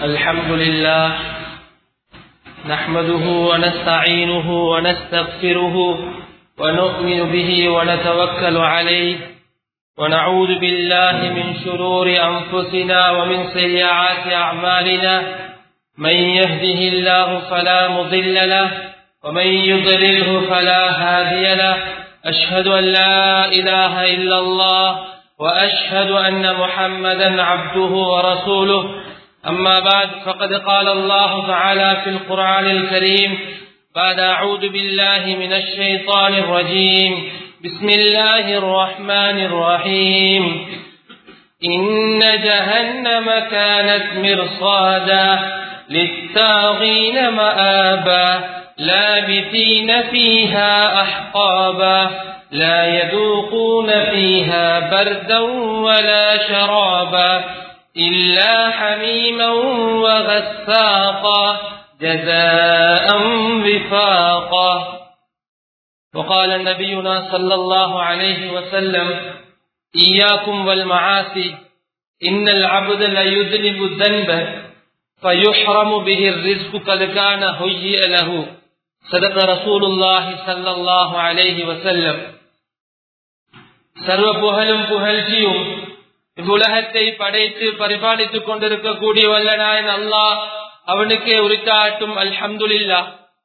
الحمد لله نحمده ونستعينه ونستغفره ونؤمن به ونتوكل عليه ونعوذ بالله من شرور أنفسنا ومن سيئات أعمالنا من يهده الله فلا مضل له ومن يضلله فلا هادي له أشهد أن لا إله إلا الله وأشهد أن محمدا عبده ورسوله أما بعد فقد قال الله تعالى في القرآن الكريم بعد أعوذ بالله من الشيطان الرجيم بسم الله الرحمن الرحيم إن جهنم كانت مرصادا للتاغين مآبا لابثين فيها أحقابا لا يذوقون فيها بردا ولا شرابا إلا حميما وغساقا جزاء وفاقا وقال نبينا صلى الله عليه وسلم إياكم والمعاصي إن العبد ليذنب الذنب فيحرم به الرزق قد كان هيئ له صدق رسول الله صلى الله عليه وسلم சர்வ புகழும் புகழ்ச்சியும் இவ்வுலகத்தை படைத்து பரிபாலித்துக் கொண்டிருக்கக்கூடிய வல்லனாயன் அல்லாஹ் அவனுக்கே உரித்தாட்டும் அல்ஹம்துலில்லா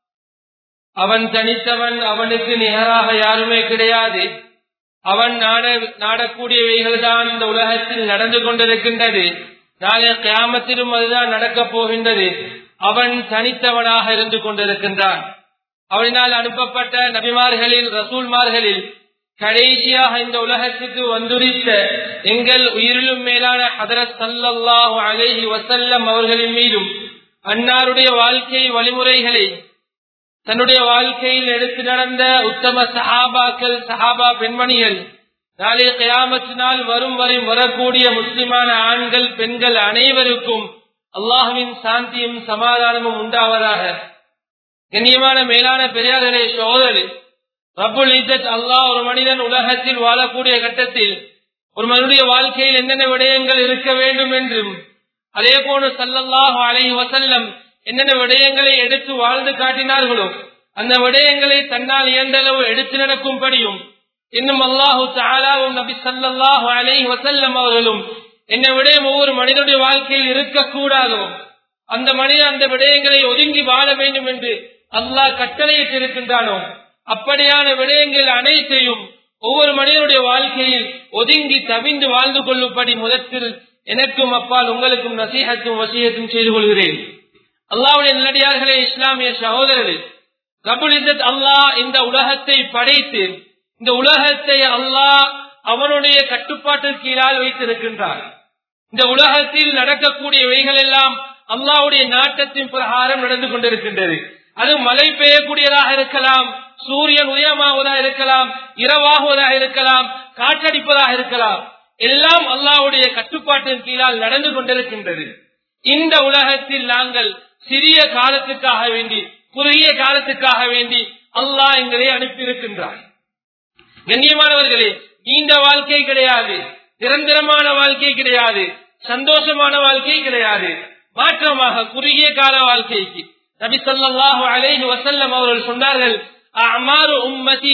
அவன் தனித்தவன் அவனுக்கு நிகராக யாருமே கிடையாது அவன் நாட நாடக்கூடியவைகள் தான் இந்த உலகத்தில் நடந்து கொண்டிருக்கின்றது நாளை கியாமத்திலும் அதுதான் நடக்கப் போகின்றது அவன் தனித்தவனாக இருந்து கொண்டிருக்கின்றான் அவனால் அனுப்பப்பட்ட நபிமார்களில் ரசூல்மார்களில் கடைசியாக இந்த உலகத்துக்கு வந்துரித்த எங்கள் உயிரிலும் மேலான ஹதரத் சல்லாஹு அலேஹி வசல்லம் அவர்களின் மீதும் அன்னாருடைய வாழ்க்கை வழிமுறைகளை தன்னுடைய வாழ்க்கையில் எடுத்து நடந்த உத்தம சஹாபாக்கள் சஹாபா பெண்மணிகள் நாளை கயாமத்தினால் வரும் வரை வரக்கூடிய முஸ்லிமான ஆண்கள் பெண்கள் அனைவருக்கும் அல்லாஹுவின் சாந்தியும் சமாதானமும் உண்டாவதாக கண்ணியமான மேலான பெரியார்களே சோதரி ரப்புல் இஜத் அல்லாஹ் ஒரு மனிதன் உலகத்தில் வாழக்கூடிய கட்டத்தில் ஒரு மனுடைய வாழ்க்கையில் என்னென்ன விடயங்கள் இருக்க வேண்டும் என்றும் அதே போன்று சல்லல்லாஹு அலைஹி வசல்லம் என்னென்ன விடயங்களை எடுத்து வாழ்ந்து காட்டினார்களோ அந்த விடயங்களை தன்னால் இயன்றளவு எடுத்து நடக்கும்படியும் இன்னும் அல்லாஹு தாலாவும் நபி சல்லாஹு அலைஹி வசல்லம் அவர்களும் என்ன விடயம் ஒவ்வொரு மனிதனுடைய வாழ்க்கையில் இருக்கக்கூடாதோ அந்த மனிதன் அந்த விடயங்களை ஒதுங்கி வாழ வேண்டும் என்று அல்லாஹ் கட்டளையிட்டு இருக்கின்றானோ அப்படியான விடயங்கள் அனைத்தையும் ஒவ்வொரு மனிதனுடைய வாழ்க்கையில் ஒதுங்கி தவிந்து வாழ்ந்து கொள்ளும்படி முதற்கில் எனக்கும் அப்பால் உங்களுக்கும் நசீகத்தும் வசீகத்தும் செய்து கொள்கிறேன் அல்லாவுடைய நல்லடியார்களே இஸ்லாமிய சகோதரர்களே ரபுல் இசத் அல்லாஹ் இந்த உலகத்தை படைத்து இந்த உலகத்தை அல்லாஹ் அவனுடைய கட்டுப்பாட்டிற்கு கீழால் வைத்திருக்கின்றார் இந்த உலகத்தில் நடக்கக்கூடியவைகள் எல்லாம் அல்லாவுடைய நாட்டத்தின் பிரகாரம் நடந்து கொண்டிருக்கின்றது அது மழை பெய்யக்கூடியதாக இருக்கலாம் சூரியன் உதயமாவதாக இருக்கலாம் இரவாகுவதாக இருக்கலாம் காற்றடிப்பதாக இருக்கலாம் எல்லாம் அல்லாவுடைய கட்டுப்பாட்டின் கீழால் நடந்து கொண்டிருக்கின்றது இந்த உலகத்தில் நாங்கள் சிறிய காலத்துக்காக வேண்டி குறுகிய காலத்துக்காக வேண்டி அல்லாஹ் எங்களை அனுப்பியிருக்கின்றார் கண்ணியமானவர்களே நீண்ட வாழ்க்கை கிடையாது நிரந்தரமான வாழ்க்கை கிடையாது சந்தோஷமான வாழ்க்கை கிடையாது மாற்றமாக குறுகிய கால வாழ்க்கைக்கு நபி சொல்லாஹு அலைஹி வசல்லம் அவர்கள் சொன்னார்கள் அமாறு உம்மதி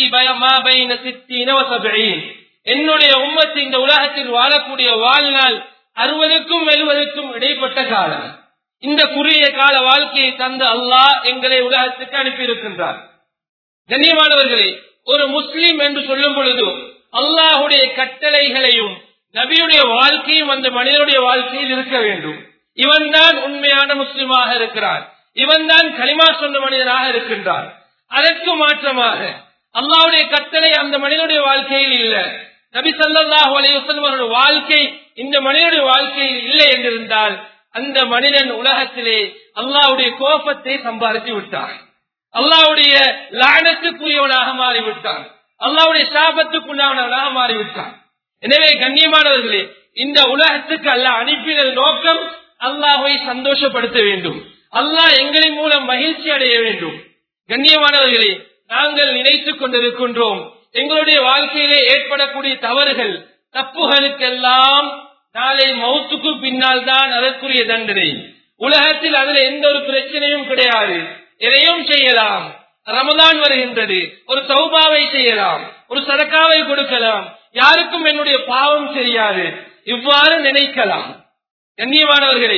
என்னுடைய உம்மத்து இந்த உலகத்தில் வாழக்கூடிய வாழ்நாள் அறுபதுக்கும் எழுபதுக்கும் இடைப்பட்ட காலம் இந்த குறுகிய கால வாழ்க்கையை தந்த அல்லாஹ் எங்களை உலகத்துக்கு அனுப்பியிருக்கின்றார் கண்ணியமானவர்களே ஒரு முஸ்லீம் என்று சொல்லும் பொழுது அல்லாஹுடைய கட்டளைகளையும் நபியுடைய வாழ்க்கையும் அந்த மனிதனுடைய வாழ்க்கையில் இருக்க வேண்டும் இவன் தான் உண்மையான முஸ்லிமாக இருக்கிறான் இவன் தான் களிமா சொன்ன மனிதனாக இருக்கின்றான் அதற்கு மாற்றமாக அல்லாவுடைய கட்டளை அந்த மனிதனுடைய வாழ்க்கையில் இல்ல நபி சல்லாஹூ அலையுடைய வாழ்க்கை இந்த மனிதனுடைய வாழ்க்கையில் இல்லை என்றிருந்தால் அந்த மனிதன் உலகத்திலே அல்லாவுடைய கோபத்தை சம்பாதித்து விட்டான் அல்லாவுடைய லானத்துக்குரியவனாக மாறிவிட்டான் அல்லாவுடைய சாபத்துக்குண்டானவனாக மாறிவிட்டான் எனவே கண்ணியமானவர்களே இந்த உலகத்துக்கு அல்ல அனுப்பின நோக்கம் அல்லாஹை சந்தோஷப்படுத்த வேண்டும் அல்லாஹ் எங்களின் மூலம் மகிழ்ச்சி அடைய வேண்டும் கண்ணியமானவர்களே நாங்கள் நினைத்துக் கொண்டிருக்கின்றோம் எங்களுடைய வாழ்க்கையிலே ஏற்படக்கூடிய தவறுகள் தப்புகளுக்கெல்லாம் நாளை மௌத்துக்கு பின்னால் தான் அதற்குரிய தண்டனை உலகத்தில் அதுல எந்த ஒரு பிரச்சனையும் கிடையாது எதையும் செய்யலாம் ரமதான் வருகின்றது ஒரு சௌபாவை செய்யலாம் ஒரு சதக்காவை கொடுக்கலாம் யாருக்கும் என்னுடைய பாவம் தெரியாது இவ்வாறு நினைக்கலாம் கண்ணியமானவர்களே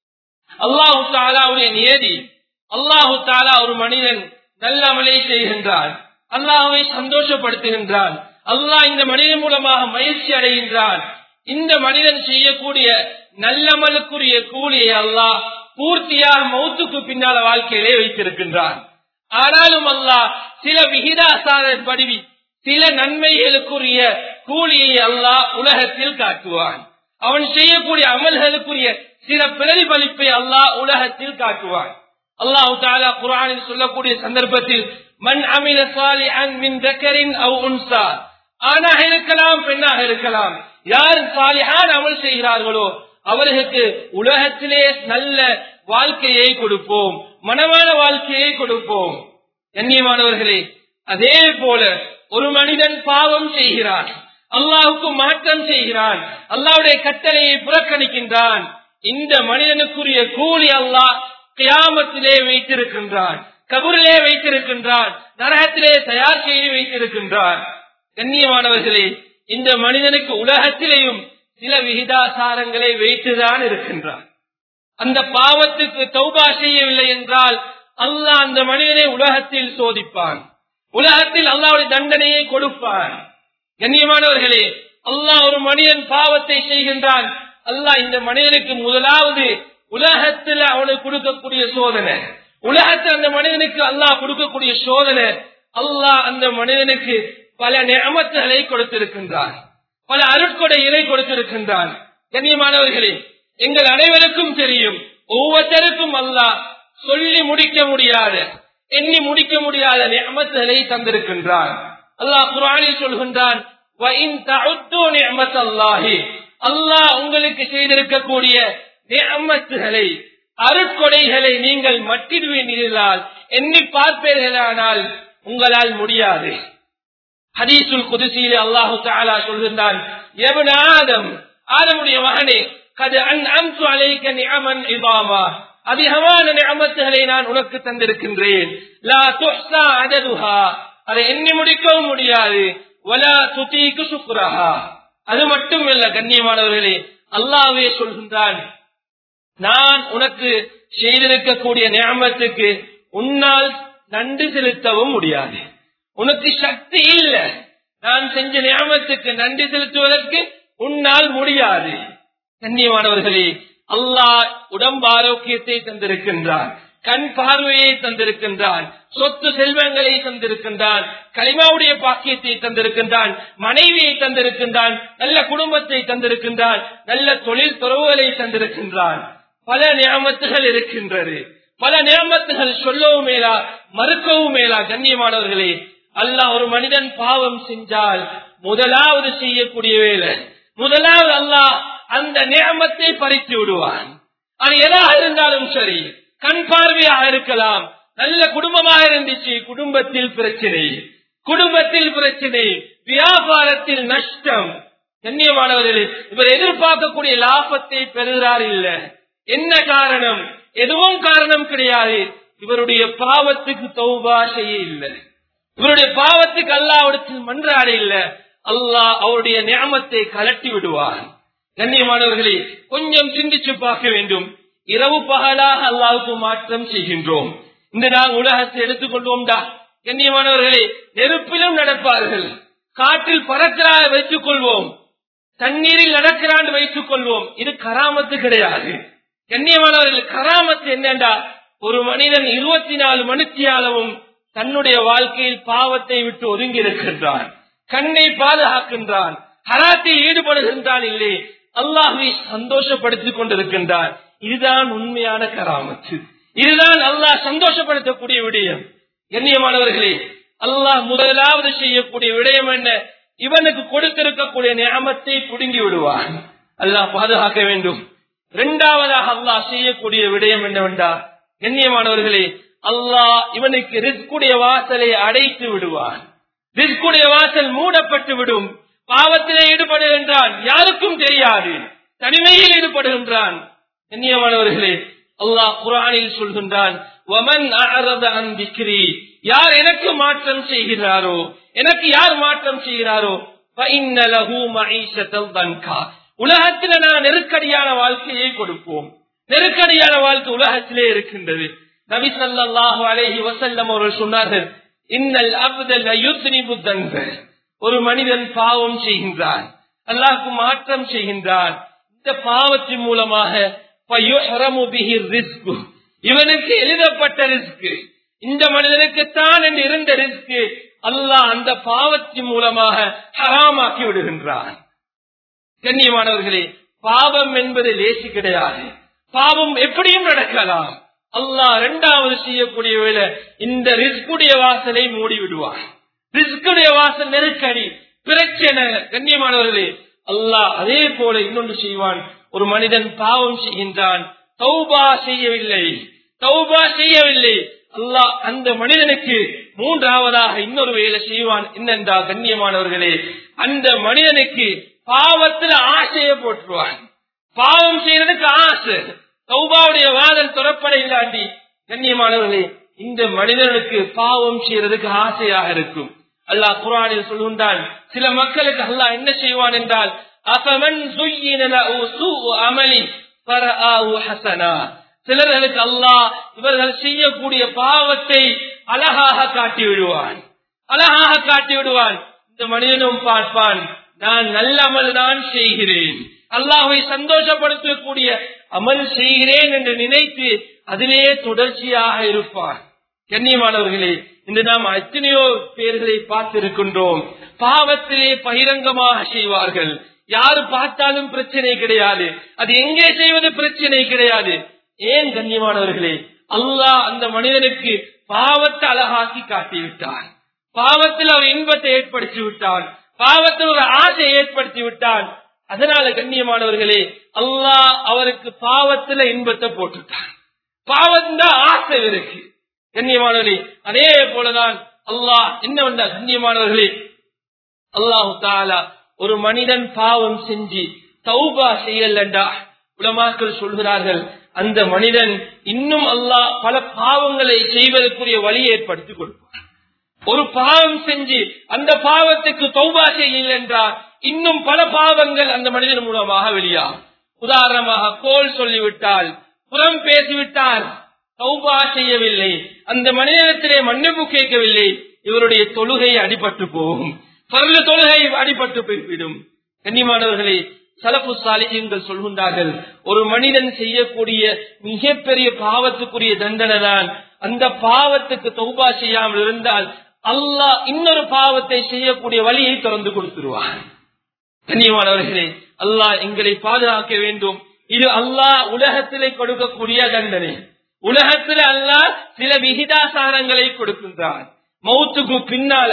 அல்லாஹு தாலாவுடைய நியதி அல்லாஹு தாலா ஒரு மனிதன் நல்ல அமலை செய்கின்றான் அல்லாஹுவை சந்தோஷப்படுத்துகின்றான் அல்லாஹ் இந்த மனிதன் மூலமாக மகிழ்ச்சி அடைகின்றான் இந்த மனிதன் செய்யக்கூடிய நல்லமலுக்குரிய கூலியை அல்லாஹ் பூர்த்தியாக மௌத்துக்கு பின்னால வாழ்க்கையிலே வைத்திருக்கின்றான் ஆனாலும் அல்லாஹ் சில விகிதாசாரப்படி சில நன்மைகளுக்குரிய கூலியை அல்லாஹ் உலகத்தில் காட்டுவான் அவன் செய்யக்கூடிய அமல்களுக்குரிய சில பிரதிபலிப்பை அல்லாஹ் உலகத்தில் காட்டுவான் அல்லாஹு தாலா குரானில் சொல்லக்கூடிய சந்தர்ப்பத்தில் மண் அமில சாலிஹன் மின் தக்கரின் அவ் உன்சா ஆணாக இருக்கலாம் பெண்ணாக இருக்கலாம் யார் சாலிஹான் அமல் செய்கிறார்களோ அவர்களுக்கு உலகத்திலே நல்ல வாழ்க்கையை கொடுப்போம் மனமான வாழ்க்கையை கொடுப்போம் கண்ணியமானவர்களே அதே போல ஒரு மனிதன் பாவம் செய்கிறான் அல்லாஹுக்கு மாற்றம் செய்கிறான் அல்லாவுடைய கட்டளையை புறக்கணிக்கின்றான் இந்த மனிதனுக்குரிய கூலி அல்லாஹ் கியாமத்திலே வைத்திருக்கின்றான் கபூரிலே வைத்திருக்கின்றான் நரகத்திலே தயார் செய்து வைத்திருக்கின்றான் கண்ணியமானவர்களே இந்த மனிதனுக்கு உலகத்திலேயும் சில விகிதாசாரங்களை வைத்துதான் இருக்கின்றான் அந்த பாவத்துக்கு தௌபா செய்யவில்லை என்றால் அல்லாஹ் அந்த மனிதனை உலகத்தில் சோதிப்பான் உலகத்தில் அல்லாவுடைய தண்டனையை கொடுப்பான் கண்ணியமானவர்களே அல்லாஹ் ஒரு மனிதன் பாவத்தை செய்கின்றான் அல்லாஹ் இந்த மனிதனுக்கு முதலாவது உலகத்தில் அவனுக்கு கொடுக்கக்கூடிய சோதனை உலகத்தில் அந்த மனிதனுக்கு அல்லாஹ் கொடுக்கக்கூடிய சோதனை அல்லாஹ் அந்த மனிதனுக்கு பல நியமத்துகளை கொடுத்திருக்கின்றான் பல அருட்கொடைகளை கொடுத்திருக்கின்றான் கண்ணியமானவர்களே எங்கள் அனைவருக்கும் தெரியும் ஒவ்வொருத்தருக்கும் அல்லாஹ் சொல்லி முடிக்க முடியாத எண்ணி முடிக்க முடியாத நியமத்துகளை தந்திருக்கின்றான் அல்லாஹ் குரானில் சொல்கின்றான் அல்லாஹ் உங்களுக்கு செய்திருக்கக்கூடிய நியமத்துகளை அருட்கொடைகளை நீங்கள் மட்டிடுவீர்களால் எண்ணி பார்ப்பீர்களானால் உங்களால் முடியாது ஹதீசுல் குதிசியிலே அல்லாஹு தாலா சொல்கின்றான் எவன் ஆதம் ஆதமுடைய மகனே கது அன் அம்சு அலைக்க நியமன் இபாமா அதிகமான நியமத்துகளை நான் உனக்கு தந்திருக்கின்றேன் லா துஹ்சா அததுஹா அதை எண்ணி முடிக்கவும் முடியாது வலா துதீக்கு சுக்ரஹா அது மட்டும் இல்ல கண்ணியமானவர்களே அல்லாவே சொல்கின்றான் நான் உனக்கு செய்திருக்கக்கூடிய நியமத்துக்கு உன்னால் நன்றி செலுத்தவும் முடியாது உனக்கு சக்தி இல்ல நான் செஞ்ச நியமத்துக்கு நன்றி செலுத்துவதற்கு உன்னால் முடியாது கண்ணியமானவர்களே அல்லாஹ் உடம்பு ஆரோக்கியத்தை தந்திருக்கின்றான் கண் பார்வையை தந்திருக்கின்றான் சொத்து செல்வங்களை தந்திருக்கின்றான் களிமாவுடைய பாக்கியத்தை தந்திருக்கின்றான் மனைவியை தந்திருக்கின்றான் நல்ல குடும்பத்தை தந்திருக்கின்றான் நல்ல தொழில் துறவுகளை தந்திருக்கின்றான் பல நியமத்துகள் இருக்கின்றது பல நியமத்துகள் சொல்லவும் மேலா மறுக்கவும் மேலா கண்ணியமானவர்களே அல்லாஹ் ஒரு மனிதன் பாவம் செஞ்சால் முதலாவது செய்யக்கூடிய வேலை முதலாவது அல்லாஹ் அந்த நியமத்தை பறித்து விடுவான் அது எதாக இருந்தாலும் சரி கண் பார்வையாக இருக்கலாம் நல்ல குடும்பமாக இருந்துச்சு குடும்பத்தில் பிரச்சனை குடும்பத்தில் பிரச்சனை வியாபாரத்தில் நஷ்டம் கண்ணியமானவர்களே இவர் எதிர்பார்க்கக்கூடிய லாபத்தை பெறுகிறார் இல்ல என்ன காரணம் எதுவும் காரணம் கிடையாது இவருடைய பாவத்துக்கு தௌபா செய்ய இல்லை இவருடைய பாவத்துக்கு அல்லாவிடத்தில் மன்றாட இல்ல அல்லாஹ் அவருடைய நியமத்தை கலட்டி விடுவார் கண்ணியமானவர்களே கொஞ்சம் சிந்திச்சு பார்க்க வேண்டும் இரவு பகலாக அல்லாவுக்கு மாற்றம் செய்கின்றோம் இந்த நாங்கள் உலகத்தை எடுத்துக்கொள்வோம்டா கண்ணியமானவர்களே நெருப்பிலும் நடப்பார்கள் காற்றில் பறக்கிறார் வைத்துக் கொள்வோம் தண்ணீரில் நடக்கிறான் வைத்துக் கொள்வோம் இது கராமத்து கிடையாது கண்ணியமானவர்கள் கராமத்து என்னண்டா ஒரு மனிதன் இருபத்தி நாலு மணித்தியாலவும் தன்னுடைய வாழ்க்கையில் பாவத்தை விட்டு ஒதுங்கி இருக்கின்றான் கண்ணை பாதுகாக்கின்றான் ஹராத்தில் ஈடுபடுகின்றான் இல்லை அல்லாஹுவை சந்தோஷப்படுத்திக் கொண்டிருக்கின்றான் இதுதான் உண்மையான கராமத்து இதுதான் அல்லாஹ் சந்தோஷப்படுத்தக்கூடிய விடயம் கண்ணியமானவர்களே அல்லாஹ் முதலாவது செய்யக்கூடிய விடயம் என்ன இவனுக்கு கொடுத்திருக்கக்கூடிய நியமத்தை புடுங்கி விடுவான் அல்லாஹ் பாதுகாக்க வேண்டும் இரண்டாவதாக அல்லாஹ் செய்யக்கூடிய விடயம் என்னவென்றா கண்ணியமானவர்களே அல்லாஹ் இவனுக்கு ரிஸ்குடைய வாசலை அடைத்து விடுவான் ரிஸ்குடைய வாசல் மூடப்பட்டு விடும் பாவத்திலே ஈடுபடுகின்றான் யாருக்கும் தெரியாது தனிமையில் ஈடுபடுகின்றான் கண்ணியமானவர்களே அல்லாஹ் குரானில் சொல்கின்றான் "வமன் அஅரத அன் திக்ரி", யார் எனக்கு மாற்றம் செய்கிறாரோ எனக்கு யார் மாற்றம் செய்கிறாரோ فَإِنَّ لَهُ مَعِيشَةً ضَنْكَا. உலகத்தில் நான் நெருக்கடியான வாழ்க்கையை கொடுப்போம் நெருக்கடியான வாழ்க்கை உலகத்திலே இருக்கின்றது நபி ஸல்லல்லாஹு அலைஹி வஸல்லம் அவர்கள் சொன்னார்கள் இன்னல் அப்த லயுத்னிபு தன்ப ஒரு மனிதன் பாவம் செய்கின்றான் அல்லாஹ்வுக்கு மாற்றம் செய்கின்றான் இந்த பாவத்தின் மூலமாக ஃபயுஹ்ரமு பிஹி ரிஸ்கு இவனுக்கு எழுதப்பட்ட ரிஸ்க் இந்த மனிதனுக்கு தான் என்று இருந்த ரிஸ்க் அல்லாஹ் அந்த பாவத்தின் மூலமாக ஹராமாக்கி விடுகின்றான் கண்ணியமானவர்களே பாவம் என்பது லேசி கிடையாது பாவம் எப்படியும் நடக்கலாம் அல்லாஹ் இரண்டாவது செய்யக்கூடிய வேலை இந்த ரிஸ்குடைய வாசலை மூடி விடுவான் ரிஸ்குடைய வாசல் நெருக்கடி பிரச்சனை கண்ணியமானவர்களே அல்லாஹ் அதே போல இன்னொன்று செய்வான் ஒரு மனிதன் பாவம் செய்கின்றான் தௌபா செய்யவில்லை தௌபா செய்யவில்லை அல்லாஹ் அந்த மனிதனுக்கு மூன்றாவதாக இன்னொரு வேலை செய்வான் என்னென்றால் கண்ணியமானவர்களே அந்த மனிதனுக்கு பாவத்துல ஆசையை போட்டுருவான் பாவம் செய்யறதுக்கு ஆசை சௌபாவுடைய வாதல் துறப்பட இல்லாண்டி கண்ணியமானவர்களே இந்த மனிதனுக்கு பாவம் செய்யறதுக்கு ஆசையாக இருக்கும் அல்லாஹ் குரானில் சொல்கின்றான் சில மக்களுக்கு அல்லாஹ் என்ன செய்வான் என்றால் அபமன் அமலி ஹசனா சிலர்களுக்கு அல்லாஹ் இவர்கள் செய்யக்கூடிய பாவத்தை அழகாக காட்டி விடுவான் அழகாக காட்டி விடுவான் இந்த மனிதனும் பார்ப்பான் நான் நல்ல அமல் தான் செய்கிறேன் அல்லாஹை சந்தோஷப்படுத்தக்கூடிய அமல் செய்கிறேன் என்று நினைத்து அதிலே தொடர்ச்சியாக இருப்பான் கண்ணியமானவர்களே இன்று நாம் எத்தனையோ பேர்களை பார்த்திருக்கின்றோம் பாவத்திலே பகிரங்கமாக செய்வார்கள் யாரு பார்த்தாலும் பிரச்சனை கிடையாது அது எங்கே செய்வது பிரச்சனை கிடையாது ஏன் கண்ணியமானவர்களே அல்லாஹ் அந்த மனிதனுக்கு பாவத்தை அழகாக்கி காட்டிவிட்டான் பாவத்தில் அவர் இன்பத்தை ஏற்படுத்தி விட்டான் பாவத்தில் ஒரு ஆசை ஏற்படுத்தி விட்டான் அதனால கண்ணியமானவர்களே அல்லாஹ் அவருக்கு பாவத்துல இன்பத்தை போட்டுட்டான் பாவம் தான் ஆசை இருக்கு கண்ணியமானவர்களே அதே போலதான் அல்லாஹ் என்ன வந்தா கண்ணியமானவர்களே அல்லாஹு தாலா ஒரு மனிதன் பாவம் செஞ்சு தௌபா செய்யலண்டா உலமாக்கள் சொல்கிறார்கள் அந்த மனிதன் இன்னும் அல்லாஹ் பல பாவங்களை செய்வதற்குரிய வழியை ஏற்படுத்தி கொடுப்பான் ஒரு பாவம் செஞ்சு அந்த பாவத்துக்கு தௌபா செய்யல என்றால் இன்னும் பல பாவங்கள் அந்த மனிதன் மூலமாக வெளியாகும் உதாரணமாக கோல் சொல்லிவிட்டால் புறம் பேசிவிட்டால் தௌபா செய்யவில்லை அந்த மனிதனத்திலே மன்னிப்பு கேட்கவில்லை இவருடைய தொழுகை அடிபட்டு போகும் பரல தொழுகை அடிபட்டு போய்விடும் கண்ணியமானவர்களே சலப்பு சாலிகள் சொல்கின்றார்கள் ஒரு மனிதன் செய்யக்கூடிய மிகப்பெரிய பாவத்துக்குரிய தண்டனை தான் அந்த பாவத்துக்கு தௌபா செய்யாமல் இருந்தால் அல்லாஹ் இன்னொரு பாவத்தை செய்யக்கூடிய வழியை திறந்து கொடுத்துருவான் கண்ணியமானவர்களே அல்லாஹ் எங்களை பாதுகாக்க வேண்டும் இது அல்லாஹ் உலகத்திலே கொடுக்கக்கூடிய தண்டனை உலகத்தில் அல்லாஹ் சில விகிதாசாரங்களை கொடுக்கின்றான் மௌத்துக்கு பின்னால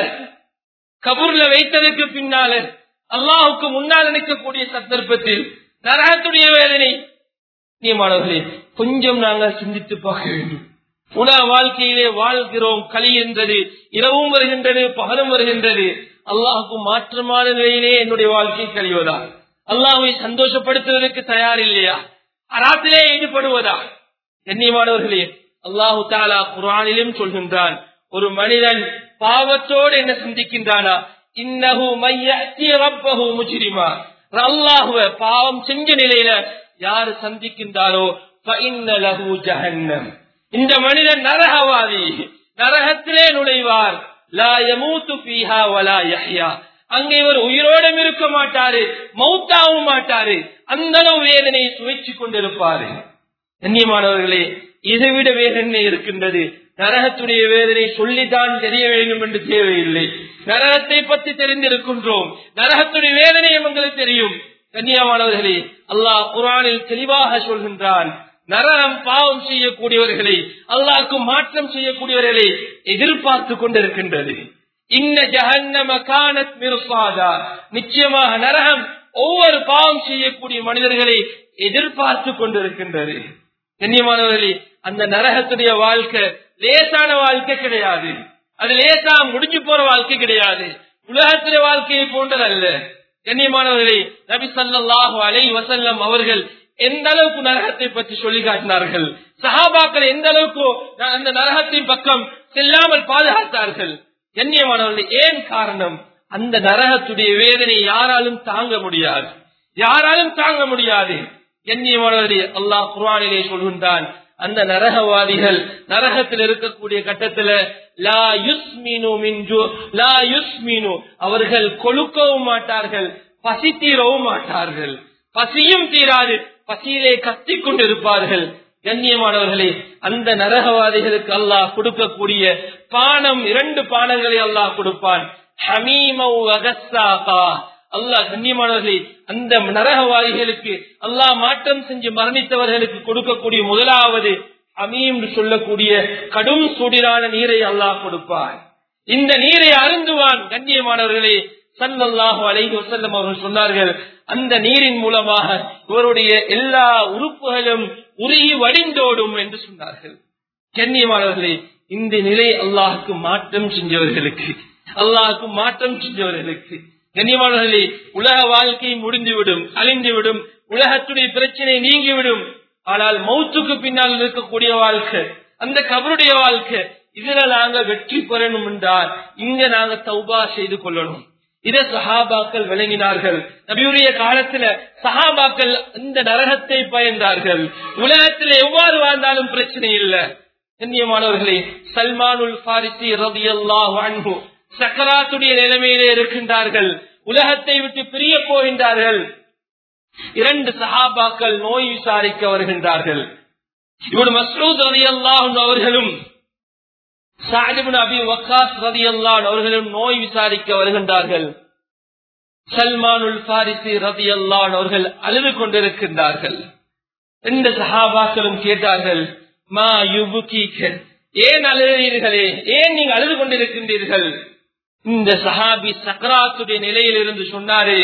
கபூர்ல வைத்ததுக்கு பின்னால அல்லாஹுக்கு முன்னால் நினைக்கக்கூடிய சந்தர்ப்பத்தில் நரகத்துடைய வேதனை நியமானவர்களே கொஞ்சம் நாங்கள் சிந்தித்து பார்க்க வேண்டும் உலக வாழ்க்கையிலே வாழ்கிறோம் கழிகின்றது இரவும் வருகின்றது பகலும் வருகின்றது அல்லாஹுக்கு மாற்றமான நிலையிலே என்னுடைய வாழ்க்கை கழிவதா அல்லாஹை சந்தோஷப்படுத்துவதற்கு தயார் இல்லையா அராத்திலே ஈடுபடுவதா கண்ணியமானவர்களே அல்லாஹு தாலா குரானிலும் சொல்கின்றான் ஒரு மனிதன் பாவத்தோடு என்ன சிந்திக்கின்றானா இன்னஹு மையத்தி ரப்பஹு முஜ்ரிமா அல்லாஹுவ பாவம் செஞ்ச நிலையில யாரு சந்திக்கின்றாரோ ஃபஇன்ன லஹு ஜஹன்னம் இந்த மனிதன் நரகவாதி நரகத்திலே நுழைவார் லா யமூத்து ஃபீஹா வலா யஹ்யா அங்கே இவர் உயிரோடும் இருக்க மாட்டாரு மௌத்தாவும் மாட்டாரு அந்த அளவு வேதனையை சுவைச்சு கொண்டிருப்பாரு கண்ணியமானவர்களே இதை விட வேதனை இருக்கின்றது நரகத்துடைய வேதனை சொல்லித்தான் தெரிய வேண்டும் என்று தேவையில்லை நரகத்தை பற்றி தெரிந்திருக்கின்றோம் நரகத்துடைய வேதனை எங்களுக்கு தெரியும் கண்ணியமானவர்களே அல்லாஹ் குரானில் தெளிவாக சொல்கின்றான் நரகம் பாவம் செய்யக்கூடியவர்களை அல்லாஹ்க்கு மாற்றம் செய்யக்கூடியவர்களை எதிர்பார்த்து கொண்டிருக்கின்றது இன்ன ஜஹன்னம கானத் மிருசாதா நிச்சயமாக நரகம் ஒவ்வொரு பாவம் செய்யக்கூடிய மனிதர்களை எதிர்பார்த்து கொண்டிருக்கின்றது கண்ணியமானவர்களே அந்த நரகத்துடைய வாழ்க்கை லேசான வாழ்க்கை கிடையாது அது லேசா முடிஞ்சு போற வாழ்க்கை கிடையாது உலகத்திலே வாழ்க்கையை போன்றதல்ல கண்ணியமானவர்களே நபி ஸல்லல்லாஹு அலைஹி வஸல்லம் அவர்கள் எந்த அளவுக்கு நரகத்தை பற்றி சொல்லி காட்டினார்கள் சஹாபாக்கள் எந்த அளவுக்கு அந்த நரகத்தின் பக்கம் செல்லாமல் பாதுகாத்தார்கள் கண்ணியமானவர்கள் ஏன் காரணம் அந்த நரகத்துடைய வேதனை யாராலும் தாங்க முடியாது யாராலும் தாங்க முடியாது கண்ணியமானவர்களே அல்லாஹ் குர்ஆனிலே சொல்கின்றான் அந்த நரகவாதிகள் நரகத்தில் இருக்கக்கூடிய கட்டத்துல லா யுஸ்மினு மின்ஜு லா யுஸ்மினு அவர்கள் கொழுக்கவும் மாட்டார்கள் பசி தீரவும் மாட்டார்கள் பசியும் தீராது பசியிலே கத்திக் கொண்டிருப்பார்கள் கண்ணியமானவர்களே அந்த நரகவாதிகளுக்கு அல்லாஹ் கொடுக்கக்கூடிய பானம் இரண்டு பானங்களை அல்லாஹ் கொடுப்பான் ஹமீமௌ அகஸ்ஸாகா அல்லாஹ் கண்ணியமானவர்களே அந்த நரகவாதிகளுக்கு அல்லாஹ் மாற்றம் செஞ்சு மரணித்தவர்களுக்கு கொடுக்கக்கூடிய முதலாவது அமீம் சொல்லக்கூடிய கடும் சுடிரான நீரை அல்லாஹ் கொடுப்பார் இந்த நீரை அருந்துவான் கண்ணியமானவர்களே சல்லல்லாஹு அலைஹி வஸல்லம் அவர்கள் சொன்னார்கள் அந்த நீரின் மூலமாக இவருடைய எல்லா உறுப்புகளும் உருகி வடிந்தோடும் என்று சொன்னார்கள் கண்ணியமானவர்களே இந்த நிலை அல்லாஹுக்கு மாற்றம் செஞ்சவர்களுக்கு அல்லாஹுக்கு மாற்றம் செஞ்சவர்களுக்கு கண்ணியமானவர்களே உலக வாழ்க்கை முடிந்துவிடும் அழிந்துவிடும் உலகத்துடைய பிரச்சனை நீங்கிவிடும் ஆனால் மௌத்துக்கு பின்னால் இருக்கக்கூடிய வாழ்க்கை அந்த கபருடைய வாழ்க்கை இதுல நாங்க வெற்றி பெறணும் என்றால் இங்க நாங்க தௌபா செய்து கொள்ளணும் இத சஹாபாக்கள் விளங்கினார்கள் நபியுடைய காலத்துல சஹாபாக்கள் இந்த நரகத்தை பயந்தார்கள் உலகத்தில் எவ்வாறு வாழ்ந்தாலும் பிரச்சனை இல்லை கண்ணியமானவர்களே சல்மானுல் பாரிசி ரதி அல்லாஹு சக்கராத்துடைய நிலைமையிலே இருக்கின்றார்கள் உலகத்தை விட்டு பிரிய போகின்றார்கள் இரண்டு சஹாபாக்கள் நோய் விசாரிக்க வருகின்றார்கள் இவர் மஸ்ரூத் ரதி அல்லாஹ் அவர்களும் சாஹிபின் அபி வக்காஸ் ரதி அல்லான் அவர்களும் நோய் விசாரிக்க வருகின்றார்கள் சல்மானுல் பாரிசி ரதி அல்லான் அவர்கள் அழுது கொண்டிருக்கின்றார்கள் ரெண்டு சஹாபாக்களும் கேட்டார்கள் மா யுபுகீக்கன் ஏன் அழுகிறீர்களே ஏன் நீங்க அழுது கொண்டிருக்கின்றீர்கள் இந்த சஹாபி சக்கராத்துடைய நிலையில் இருந்து சொன்னாரு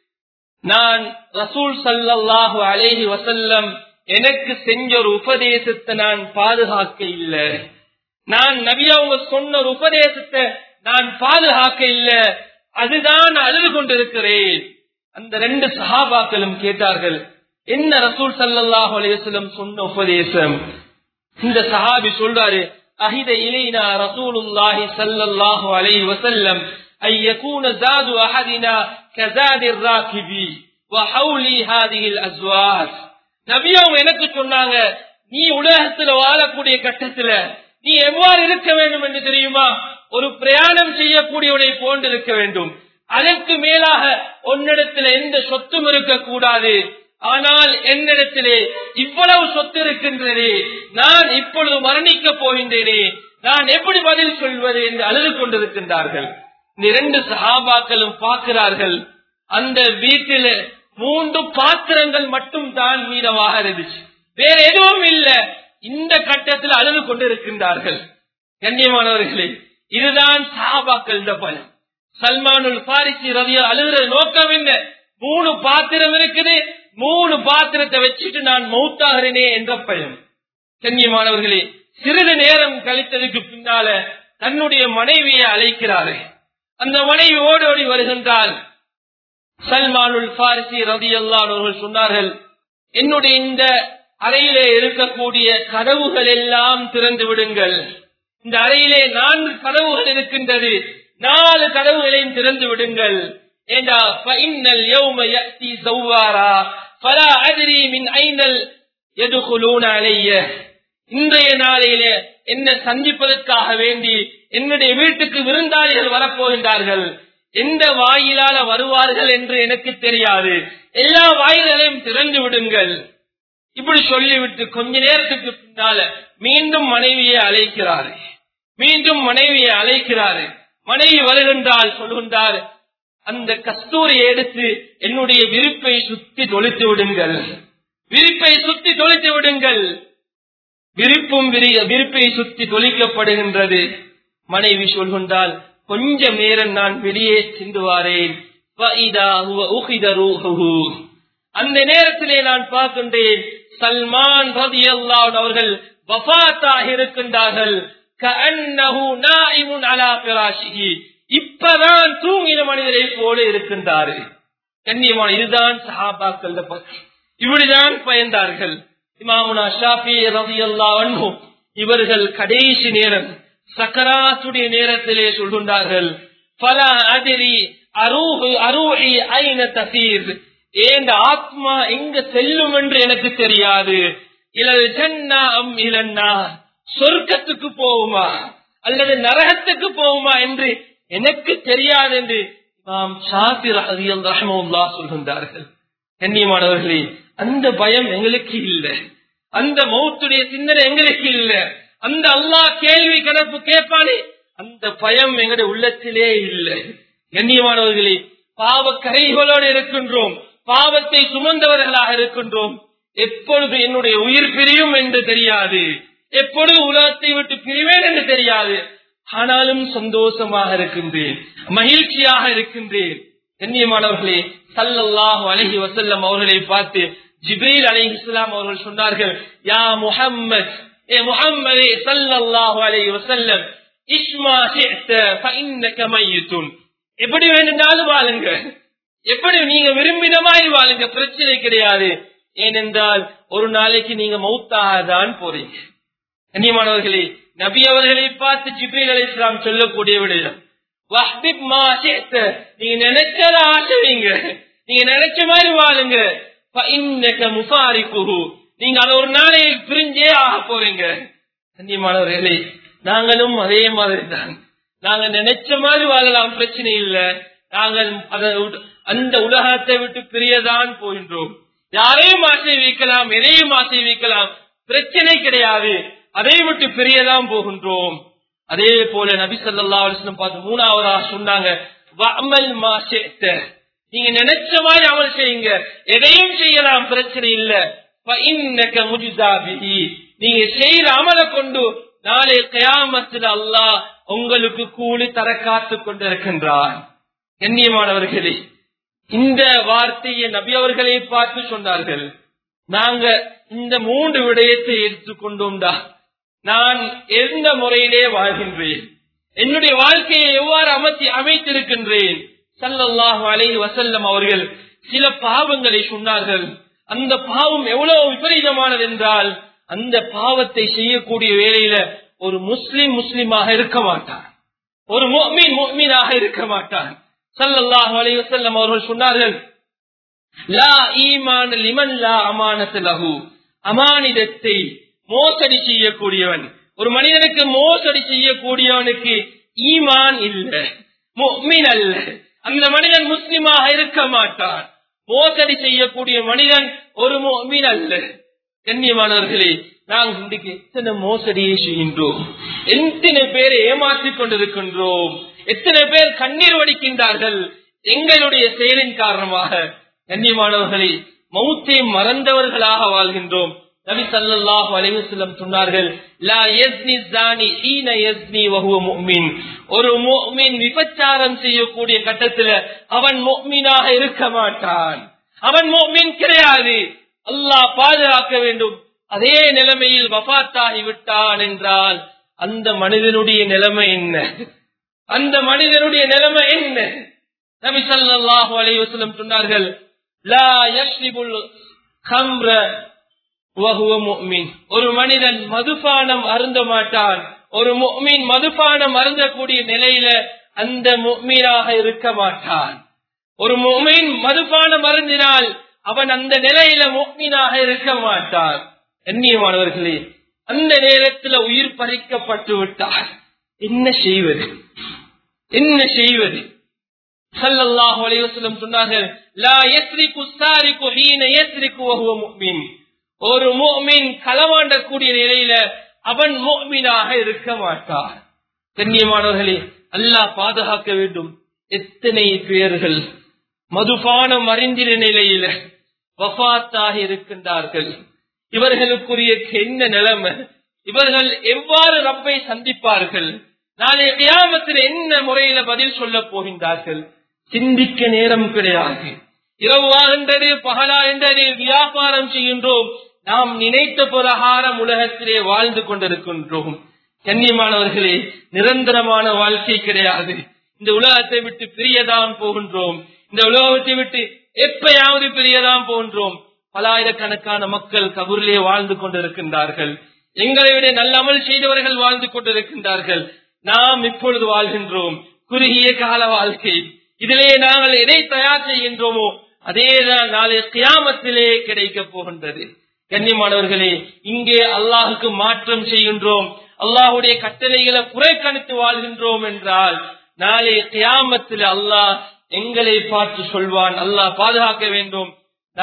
நான் ரசூல் சல்லாஹு அலேஹி வசல்லம் எனக்கு செஞ்ச ஒரு உபதேசத்தை நான் பாதுகாக்க இல்லை நான் நபி அவங்க சொன்ன ஒரு உபதேசத்தை நான் பாதுகாக்க இல்ல அதுதான் அழுது கொண்டிருக்கிறேன் அந்த ரெண்டு சஹாபாக்களும் கேட்டார்கள் என்ன ரசூல் சல்லாஹ் அலையம் சொன்ன உபதேசம் இந்த சஹாபி சொல்றாரு அஹித இலைனா ரசூலுல்லாஹி ஸல்லல்லாஹு அலைஹி வஸல்லம் أن يكون زاد أحدنا كزاد الراكب وحولي هذه الأزواج நபி அவங்க எனக்கு சொன்னாங்க நீ உலகத்துல வாழக்கூடிய கட்டத்துல நீ எவ்வாறு இருக்க வேண்டும் என்று தெரியுமா ஒரு பிரயாணம் செய்யக்கூடியவனை போன்று இருக்க வேண்டும் அதற்கு மேலாக உன்னிடத்தில் எந்த சொத்தும் இருக்கக்கூடாது ஆனால் என்னிடத்திலே இவ்வளவு சொத்து இருக்கின்றனே நான் இப்பொழுது மரணிக்க போகின்றேனே நான் எப்படி பதில் சொல்வது என்று அழுது கொண்டிருக்கின்றார்கள் இந்த இரண்டு சகாபாக்களும் பார்க்கிறார்கள் அந்த வீட்டில மூன்று பாத்திரங்கள் மட்டும் தான் மீதமாக இருந்துச்சு வேற எதுவும் இல்லை இந்த கட்டத்தில் அழுது கொண்டிருக்கின்றார்கள் கண்ணியமானவர்களே இதுதான் சாபாக்கள் பலன் சல்மானுல் பாரிசி ரவியா அழுகிற நோக்கம் என்ன மூணு பாத்திரம் இருக்குது மூணு பாத்திரத்தை வச்சுட்டு நான் மௌத்தாகிறேனே என்ற பயம் கண்ணியமானவர்களே சிறிது நேரம் கழித்ததுக்கு பின்னால தன்னுடைய மனைவியை அழைக்கிறாரு அந்த மனைவி ஓடோடி வருகின்றால் சல்மானுல் பாரிசி ரவி அவர்கள் சொன்னார்கள் என்னுடைய இந்த அறையிலே இருக்கக்கூடிய கதவுகள் எல்லாம் திறந்து விடுங்கள் இந்த அறையிலே நான்கு கதவுகள் இருக்கின்றது நாலு கதவுகளையும் திறந்து விடுங்கள் ஏண்டா ஃபைனல் யௌம யஅதி ஸவ்வாரா ஃபலா அத்ரி மின் ஐனல் யதுகுலூன அலைய இன்றைய நாளையிலே என்ன சந்திப்பதற்காக வேண்டி என்னுடைய வீட்டுக்கு விருந்தாளிகள் வரப்போகின்றார்கள் எந்த வாயிலால வருவார்கள் என்று எனக்கு தெரியாது எல்லா வாயில்களையும் திறந்து விடுங்கள் இப்படி சொல்லிவிட்டு கொஞ்ச நேரத்துக்கு பின்னால மீண்டும் மனைவியை அழைக்கிறாரு மீண்டும் மனைவியை அழைக்கிறாரு மனைவி வருகின்றால் சொல்கின்றார் அந்த கஸ்தூரி எடுத்து என்னுடைய விருப்பை சுத்தி தொலைத்து விடுங்கள் விருப்பை சுத்தி தொலைத்து விடுங்கள் விருப்பும் விருப்பை சுத்தி தொலைக்கப்படுகின்றது மனைவி சொல்கின்றால் கொஞ்சம் நேரம் நான் வெளியே சென்று வாரேன் அந்த நேரத்திலே நான் பார்க்கின்றேன் சல்மான் ரதி அல்லான் அவர்கள் வபாத்தாக இருக்கின்றார்கள் இப்பதான் தூங்கின மனிதரை போல இருக்கின்றாரு கண்ணியமான இதுதான் சஹாபாக்கள் பக்கம் இப்படிதான் பயந்தார்கள் இமாமுனா ஷாஃபி ரலியல்லாஹு அன்ஹு இவர்கள் கடைசி நேரம் சக்கராத்துடைய நேரத்திலே சொல்கின்றார்கள் பல அதிரி அரூஹு அரூஹி ஐன தசீர் ஏண்ட ஆத்மா எங்க செல்லும் என்று எனக்கு தெரியாது இலல் ஜன்னா அம் இலன்னா சொர்க்கத்துக்கு போகுமா அல்லது நரகத்துக்கு போகுமா என்று எனக்கு தெரியாது என்று நாம் ஷாஃபி ரஹமுல்லா சொல்கின்றார்கள் கண்ணியமானவர்களே அந்த பயம் எங்களுக்கு இல்லை அந்த மௌத்துடைய சிந்தனை எங்களுக்கு இல்லை அந்த அல்லாஹ் கேள்வி கணப்பு கேட்பானே அந்த பயம் எங்களுடைய உள்ளத்திலே இல்லை கண்ணியமானவர்களே பாவ கரைகளோடு இருக்கின்றோம் பாவத்தை சுமந்தவர்களாக இருக்கின்றோம் எப்பொழுது என்னுடைய உயிர் பிரியும் என்று தெரியாது எப்பொழுது உலகத்தை விட்டு பிரிவேன் என்று தெரியாது ஆனாலும் சந்தோஷமாக இருக்கின்றேன் மகிழ்ச்சியாக இருக்கின்றேன் கண்ணியமானவர்களே சல்லல்லாஹு அலஹி வசல்லம் அவர்களை பார்த்து ஜிப்ரீல் அலி இஸ்லாம் அவர்கள் சொன்னார்கள் யா முஹம்மத் ஏ முஹம்மதே சல்லல்லாஹு அலைஹி வஸல்லம் இஸ்மா ஷிஅத ஃபஇன்னக மய்யித்துன் எப்படி வேணும்னாலும் வாழுங்க எப்படி நீங்க விரும்பினமாய் வாழுங்க பிரச்சனை கிடையாது ஏனென்றால் ஒரு நாளைக்கு நீங்க மௌத்தாகதான் போறீங்க கண்ணியமானவர்களே நபி அவர்களை பார்த்து ஜிப்ரீல் அலி இஸ்லாம் சொல்லக்கூடிய விடயம் வஹ்பிப் மா ஷிஅத நீங்க நினைச்சத ஆசைவீங்க நீங்க நினைச்ச மாதிரி வாழுங்க ஃபஇன்னக முஃபாரிகுஹு நீங்க அதை ஒரு நாளைக்கு பிரிஞ்சே ஆக போறீங்க கண்ணியமானவர்களே நாங்களும் அதே மாதிரி தான் நாங்க நினைச்ச மாதிரி வாழலாம் பிரச்சனை இல்ல நாங்கள் அதை விட்டு- அந்த உலகத்தை விட்டு பிரியதான் போகின்றோம் யாரையும் ஆசை வைக்கலாம் எதையும் ஆசை வைக்கலாம் பிரச்சனை கிடையாது அதை விட்டு பிரியதான் போகின்றோம் அதே போல நபி ஸல்லல்லாஹு அலைஹி வஸல்லம் பார்த்து மூணாவதா சொன்னாங்க வஅமல் மா ஷிஅத நீங்க நினைச்ச மாதிரி அமல் செய்யுங்க எதையும் செய்யலாம் பிரச்சனை இல்ல فإنك مجزى به. நீங்க செய்யற அமல கொண்டு நாளை கயாமத்தில் அல்லாஹ் உங்களுக்கு கூலி தர காத்து கொண்டிருக்கின்றான் கண்ணியமானவர்களே இந்த வார்த்தையை நபி அவர்களை பார்த்து சொன்னார்கள் நாங்க இந்த மூன்று விடயத்தை எடுத்துக்கொண்டோம்டா நான் எந்த முறையிலே வாழ்கின்றேன் என்னுடைய வாழ்க்கையை எவ்வாறு அமைத்தி அமைத்திருக்கின்றேன் ஸல்லல்லாஹு அலைஹி வஸல்லம் அவர்கள் சில பாவங்களை சொன்னார்கள் அந்த பாவம் எவ்வளவு விபரீதமானது என்றால் அந்த பாவத்தை செய்யக்கூடிய வேளையில ஒரு முஸ்லிம் முஸ்லிமாக இருக்க மாட்டான் ஒரு முஃமின் முஃமினாக இருக்க மாட்டான் ஸல்லல்லாஹு அலைஹி வஸல்லம் அவர்கள் சொன்னார்கள் லா ஈமான் லிமன் லா அமானத்து லஹு அமானிதத்தை மோசடி செய்யக்கூடியவன் ஒரு மனிதனுக்கு மோசடி செய்யக்கூடியவனுக்கு ஈமான் இல்ல முஃமின் அல்ல அந்த மனிதன் முஸ்லிமாக இருக்க மாட்டான் மோசடி செய்யக்கூடிய மனிதன் ஒரு முஃமின் அல்ல கண்ணியமானவர்களே நாங்கள் இன்றைக்கு எத்தனை மோசடியை செய்கின்றோம் எத்தனை பேரை ஏமாற்றிக் கொண்டிருக்கின்றோம் எத்தனை பேர் கண்ணீர் வடிக்கின்றார்கள் எங்களுடைய செயலின் காரணமாக கண்ணியமானவர்களே மௌத்தை மறந்தவர்களாக வாழ்கின்றோம் நபி ஸல்லல்லாஹு அலைஹி வஸல்லம் சொன்னார்கள் லா யஸ்னி ஸானி ஹீன யஸ்னி வஹுவ முஃமின் ஒரு முஃமின் விபச்சாரம் செய்யக்கூடிய கட்டத்துல அவன் முஃமினாக இருக்க மாட்டான் அவன் முஃமின் கிடையாது அல்லாஹ் பாதுகாக்க வேண்டும் அதே நிலைமையில் வஃபாத்தாகி விட்டான் என்றால் அந்த மனிதனுடைய நிலைமை என்ன அந்த மனிதனுடைய நிலைமை என்ன நபி ஸல்லல்லாஹு அலைஹி வஸல்லம் சொன்னார்கள் லா யஷ்ரிபுல் கம்ர வஹுவ முஃமின் ஒரு மனிதன் மதுபானம் அருந்த மாட்டான் ஒரு முஃமின் மதுபானம் அருந்தக்கூடிய நிலையில அந்த முஃமினாக இருக்க மாட்டான் ஒரு முஃமின் மதுபானம் அருந்தினால் அவன் அந்த நிலையில முஃமினாக இருக்க மாட்டான் கண்ணியமானவர்களே அந்த நேரத்தில் உயிர் பறிக்கப்பட்டு விட்டார் என்ன செய்வது என்ன செய்வது ஸல்லல்லாஹு அலைஹி வஸல்லம் சொன்னார்கள் லா யஸ்ரிகு ஸாரிகு ஹீன யஸ்ரிகு வஹுவ முஃமின் ஒரு முஃமின் களவாண்டக்கூடிய நிலையில அவன் முஃமினாக இருக்க மாட்டான் கண்ணியமானவர்களே அல்லாஹ் பாதுகாக்க வேண்டும் எத்தனை பேர்கள் மதுபானம் அறிந்தின நிலையில வஃபாத்தாக இருக்கின்றார்கள் இவர்களுக்குரிய என்ன நிலைமை இவர்கள் எவ்வாறு ரப்பை சந்திப்பார்கள் நாளை கியாமத்தில் என்ன முறையில பதில் சொல்ல போகின்றார்கள் சிந்திக்க நேரம் கிடையாது இரவாகின்றது பகலாகின்றது வியாபாரம் செய்கின்றோம் நாம் நினைத்த பிரகாரம் உலகத்திலே வாழ்ந்து கொண்டிருக்கின்றோம் கண்ணியமானவர்களே நிரந்தரமான வாழ்க்கை கிடையாது இந்த உலகத்தை விட்டு பிரியதான் போகின்றோம் இந்த உலகத்தை விட்டு எப்பயாவது பிரியதான் போகின்றோம் பலாயிரக்கணக்கான மக்கள் கபூரிலே வாழ்ந்து கொண்டிருக்கின்றார்கள் எங்களை விட நல்ல அமல் செய்தவர்கள் வாழ்ந்து கொண்டிருக்கின்றார்கள் நாம் இப்பொழுது வாழ்கின்றோம் குறுகிய கால வாழ்க்கை இதிலே நாங்கள் எதை தயார் செய்கின்றோமோ அதேதான் நாளை கியாமத்திலே கிடைக்க போகின்றது கண்ணியமானவர்களே இங்கே அல்லாஹுக்கு மாற்றம் செய்கின்றோம் அல்லாஹுடைய கட்டளைகளை புறக்கணித்து வாழ்கின்றோம் என்றால் நாளை கியாமத்தில் அல்லாஹ் எங்களை பார்த்து சொல்வான் அல்லாஹ் பாதுகாக்க வேண்டும்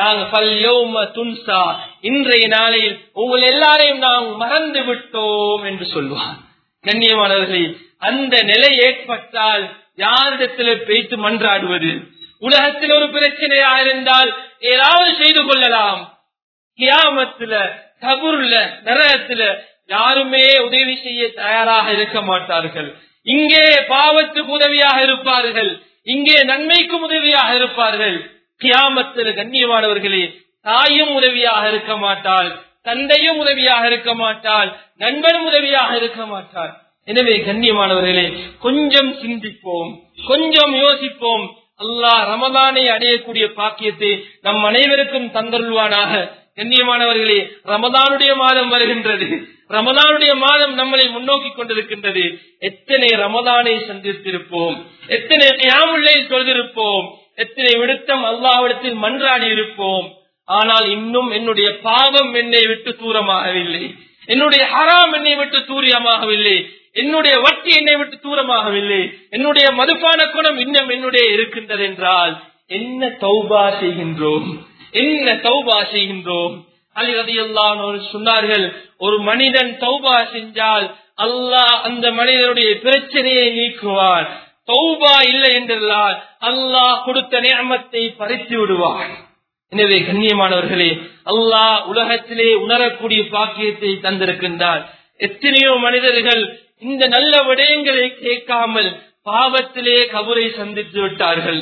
துன்சா இன்றைய நாளில் உங்கள் எல்லாரையும் நாம் மறந்து விட்டோம் என்று சொல்வான் கண்ணியமானவர்களே அந்த நிலை ஏற்பட்டால் யாரிடத்தில் பேய்த்து மன்றாடுவது உலகத்தில் ஒரு பிரச்சனையா இருந்தால் ஏதாவது செய்து கொள்ளலாம் கியாமத்துல கபூர்ல நரகத்துல யாருமே உதவி செய்ய தயாராக இருக்க மாட்டார்கள் இங்கே பாவத்துக்கு உதவியாக இருப்பார்கள் இங்கே நன்மைக்கும் உதவியாக இருப்பார்கள் கியாமத்தில் கண்ணியமானவர்களே தாயும் உதவியாக இருக்க மாட்டாள் தந்தையும் உதவியாக இருக்க மாட்டாள் நண்பனும் உதவியாக இருக்க மாட்டாள் எனவே கண்ணியமானவர்களே கொஞ்சம் சிந்திப்போம் கொஞ்சம் யோசிப்போம் அல்லாஹ் ரமதானை அடையக்கூடிய பாக்கியத்தை நம் அனைவருக்கும் தந்தருள்வானாக கண்ணியமானவர்களே ரமதானுடைய மாதம் வருகின்றது ரமதானுடைய மாதம் நம்மளை முன்னோக்கி கொண்டிருக்கின்றது எத்தனை ரமதானை சந்தித்திருப்போம் எத்தனை கியாமுல்லை தொழுதிருப்போம் எத்தனை விடுத்தம் அல்லாவிடத்தில் மன்றாடி இருப்போம் ஆனால் இன்னும் என்னுடைய பாவம் என்னை விட்டு தூரமாகவில்லை என்னுடைய ஹராம் என்னை விட்டு தூரியமாகவில்லை என்னுடைய வட்டி என்னை விட்டு தூரமாகவில்லை என்னுடைய மதுபான குணம் இன்னும் என்னுடைய இருக்கின்றது என்றால் என்ன தௌபா செய்கின்றோம் என்ன தௌபா செய்கின்றோம் அலி ரதியல்லான் சொன்னார்கள் ஒரு மனிதன் தௌபா செஞ்சால் அல்லாஹ் அந்த மனிதனுடைய பிரச்சனையை நீக்குவான் தௌபா இல்லை என்றால் அல்லாஹ் கொடுத்த நியமத்தை பறித்து விடுவான் எனவே கண்ணியமானவர்களே அல்லாஹ் உலகத்திலே உணரக்கூடிய பாக்கியத்தை தந்திருக்கின்றார் எத்தனையோ மனிதர்கள் இந்த நல்ல விடயங்களை கேட்காமல் பாவத்திலே கபரை சந்தித்து விட்டார்கள்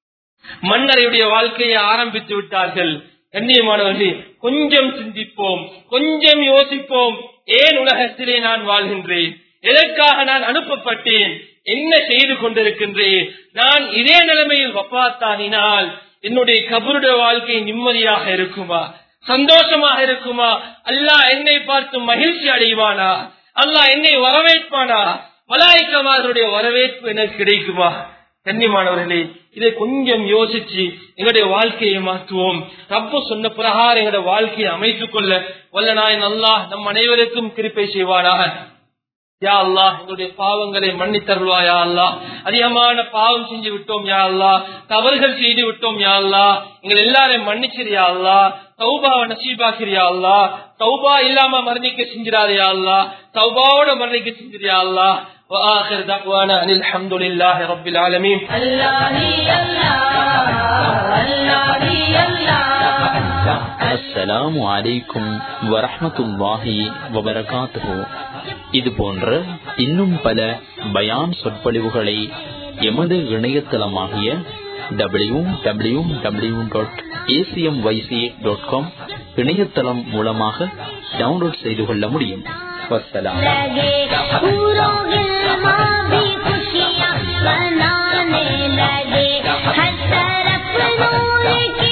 மன்னரையுடைய வாழ்க்கையை ஆரம்பித்து விட்டார்கள் கண்ணியமானவர்களே கொஞ்சம் சிந்திப்போம் கொஞ்சம் யோசிப்போம் ஏன் உலகத்திலே நான் வாழ்கின்றேன் எதற்காக நான் அனுப்பப்பட்டேன் என்ன செய்து கொண்டிருக்கின்றேன் நான் இதே நிலைமையில் வப்பாத்தானினால் என்னுடைய கபருடைய வாழ்க்கை நிம்மதியாக இருக்குமா சந்தோஷமாக இருக்குமா அல்லாஹ் என்னை பார்த்து மகிழ்ச்சி அடைவானா அல்லாஹ் என்னை வரவேற்பானா மலாய்க்கமாருடைய வரவேற்பு எனக்கு கிடைக்குமா கண்ணியமானவர்களே இதை கொஞ்சம் யோசிச்சு எங்களுடைய வாழ்க்கையை மாற்றுவோம் ரப்ப சொன்ன பிரகாரம் எங்களுடைய வாழ்க்கையை அமைத்துக் கொள்ள வல்ல நாயன் அல்லாஹ் நம் அனைவருக்கும் கிருப்பை செய்வானாக யா அல்லா எங்களுடைய பாவங்களை மன்னித்தருள்வாயா அல்லா அதிகமான பாவம் செஞ்சு விட்டோம் யா அல்லா தவறுகள் செய்து விட்டோம் யா அல்லா எங்களை எல்லாரையும் மன்னிச்சிரியா அல்லா தௌபாவை நசீபாக்கிறியா அல்லா தௌபா இல்லாம மரணிக்க செஞ்சிடாதயா அல்லா தௌபாவோட மரணிக்க செஞ்சிரியா அல்லா وآخر دعوانا أن الحمد لله رب العالمين அஸ்ஸலாமு அலைக்கும் வரஹ்மத்துல்லாஹி வபரகாத்துஹு இது போன்ற இன்னும் பல பயான் சொற்பொழிவுகளை எமது இணையதளமாகிய W W W dot ACM YC dot com இணையதளம் மூலமாக டவுன்லோட் செய்து கொள்ள முடியும் வசலாம் मनाने लगे हर तरफ नूर की